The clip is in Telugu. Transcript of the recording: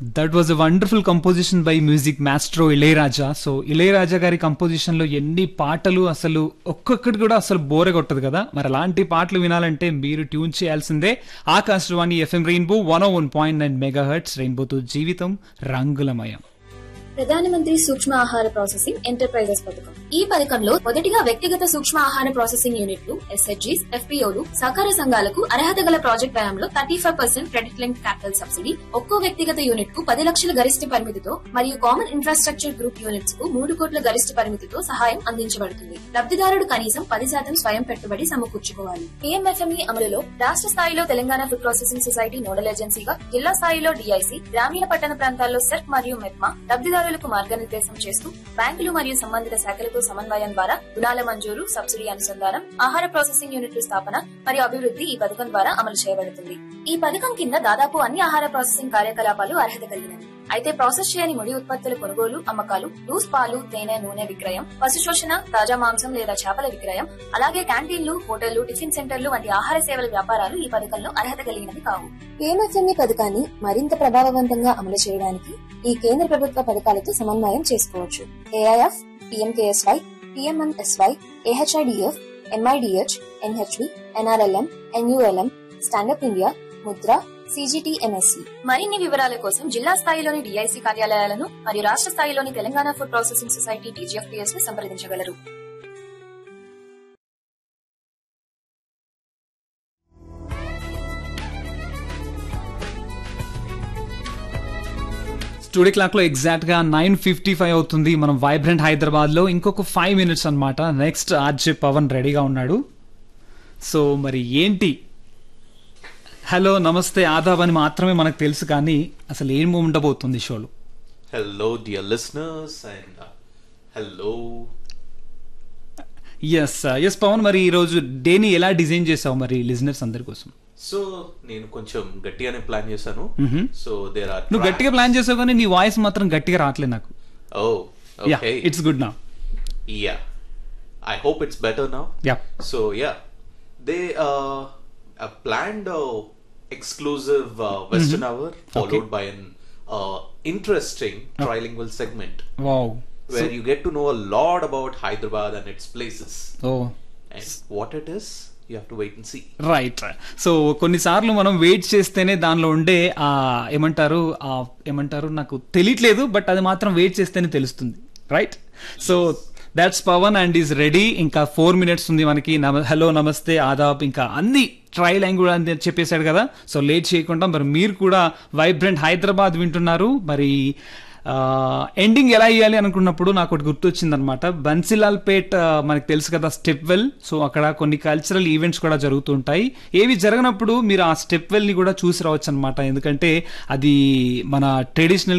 That was a wonderful composition by music maestro Ilaiyaraaja so Ilaiyaraaja గారి కంపోజిషన్ లో ఎన్ని పాటలు అసలు ఒక్కొక్కటి కూడా అసలు బోరే కొట్టదు కదా మరి అలాంటి పాటలు వినాలంటే మీరు ట్యూన్ చేయాల్సిందే Akashvani FM Rainbow one one point nine megahertz రెయిన్బోతో జీవితం రంగులమయం ప్రధానమంత్రి సూక్ష్మ ఆహార ప్రాసెసింగ్ ఎంటర్ప్రైజెస్ పథకం ఈ పథకంలో మొదటిగా వ్యక్తిగత సూక్ష్మ ఆహార ప్రాసెసింగ్ యూనిట్లు ఎస్హెచ్జీస్ ఎఫ్పీఓలు సహకార సంఘాలకు అర్హత గల ప్రాజెక్ట్ వ్యయంలో thirty five percent credit link capital subsidy ఒక్కో వ్యక్తిగత యూనిట్ కు పది లక్షల గరిష్ట పరిమితితో మరియు కామన్ ఇన్ఫ్రాస్ట్రక్చర్ గ్రూప్ యూనిట్స్ కు మూడు కోట్ల గరిష్ట పరిమితితో సహాయం అందించబడుతుంది లబ్ధిదారుడు కనీసం పది శాతం స్వయం పెట్టుబడి సమకూర్చుకోవాలి పిఎంఎఫ్ఎంఈ అమలులో రాష్ట్ర స్థాయిలో Telangana food processing society nodal ఏజెన్సీగా జిల్లా స్థాయిలో డిఐసి గ్రామీణ పట్టణ ప్రాంతాల్లో సెర్క్ మరియు మెప్మా లబ్ధిదారులకు మార్గనిర్దేశం చేస్తూ బ్యాంకులు మరియు సంబంధిత శాఖలతో సమన్వయం ద్వారా రుణాల మంజూరు సబ్సిడీ అనుసంధానం ఆహార ప్రాసెసింగ్ యూనిట్ల స్థాపన మరియు అభివృద్ధి ఈ పథకం ద్వారా అమలు చేయబడుతుంది ఈ పథకం కింద దాదాపు అన్ని ఆహార ప్రాసెసింగ్ కార్యకలాపాలు అర్హత కలిగినవి అయితే ప్రాసెస్ చేయని ముడి ఉత్పత్తుల కొనుగోలు అమ్మకాలు లూస్ పాలు తేనె నూనె విక్రయం పశు శోషణ తాజా మాంసం లేదా చేపల విక్రయం అలాగే క్యాంటీన్లు హోటళ్లు టిఫిన్ సెంటర్లు వంటి ఆహార సేవల వ్యాపారాలు ఈ పథకంలో అర్హత కలిగినవి కావు పిఎంఎఫ్ఎంఈ పథకాన్ని మరింత ప్రభావవంతంగా అమలు చేయడానికి ఈ కేంద్ర ప్రభుత్వ పథకాలతో సమన్వయం చేసుకోవచ్చు AIF PMKSY PMMSY AHIDF MIDH NHB NRLM NULM stand up India Mudra CGTMSE మరిన్ని వివరాల కోసం జిల్లా స్థాయిలోని డిఐసి కార్యాలయాలను మరియు రాష్ట్ర స్థాయిలోని Telangana food processing society TGFPS ను సంప్రదించగలరు స్టూడియో క్లాక్ లో ఎగ్జాక్ట్ గా నైన్ ఫిఫ్టీ ఫైవ్ అవుతుంది మనం వైబ్రెంట్ హైదరాబాద్ లో ఇంకొక ఫైవ్ మినిట్స్ అన్నమాట నెక్స్ట్ ఆర్జే పవన్ రెడీగా ఉన్నాడు సో మరి ఏంటి హలో నమస్తే ఆదాబ్ అని మాత్రమే మనకు తెలుసు కానీ అసలు ఏం ఉండబోతుంది షోలో Hello, dear listeners, and uh, hello. Yes yes Pavan మరి ఈ రోజు డేని ఎలా డిజైన్ చేసావు మరి లిజనర్స్ అందరి కోసం సో నేను కొంచెం గట్టిగానే ప్లాన్ చేశాను సో దేర్ ఆర్ నువ్వు గట్టిగా ప్లాన్ చేసావు కానీ నీ వాయిస్ మాత్రం గట్టిగా రావట్లేదు నాకు oh yeah okay it's good నా yeah I hope it's better now yeah so yeah they planned uh, exclusive uh, western hour followed by an uh, interesting trilingual segment wow where you get to know a lot about Hyderabad and its places. Oh And what it is, you have to wait and see. Right so కొన్నిసార్లు మనం వెయిట్ చేస్తేనే దానిలో ఉండే ఆ ఏమంటారు ఆ ఏమంటారు నాకు తెలియట్లేదు బట్ అది మాత్రం వెయిట్ చేస్తేనే తెలుస్తుంది right so that's Pavan and is ready ఇంకా ఫోర్ మినిట్స్ ఉంది మనకి హలో నమస్తే ఆదాబ్ ఇంకా అన్ని ట్రై లాంగ్వేజ్ అని చెప్పేశాడు కదా సో లేట్ చేయకుండా మరి మీరు కూడా వైబ్రెంట్ హైదరాబాద్ వింటున్నారు మరి ఎండింగ్ ఎలా ఇవ్వాలి అనుకున్నప్పుడు నాకు ఒకటి గుర్తొచ్చింది అనమాట బన్సిలాల్ పేట్ ఆ, మనకు తెలుసు కదా స్టెప్ వెల్ సో అక్కడ కొన్ని కల్చరల్ ఈవెంట్స్ కూడా జరుగుతుంటాయి ఏవి జరగనప్పుడు మీరు ఆ స్టెప్ వెల్ ని కూడా చూసి రావచ్చు అనమాట ఎందుకంటే అది మన ట్రెడిషనల్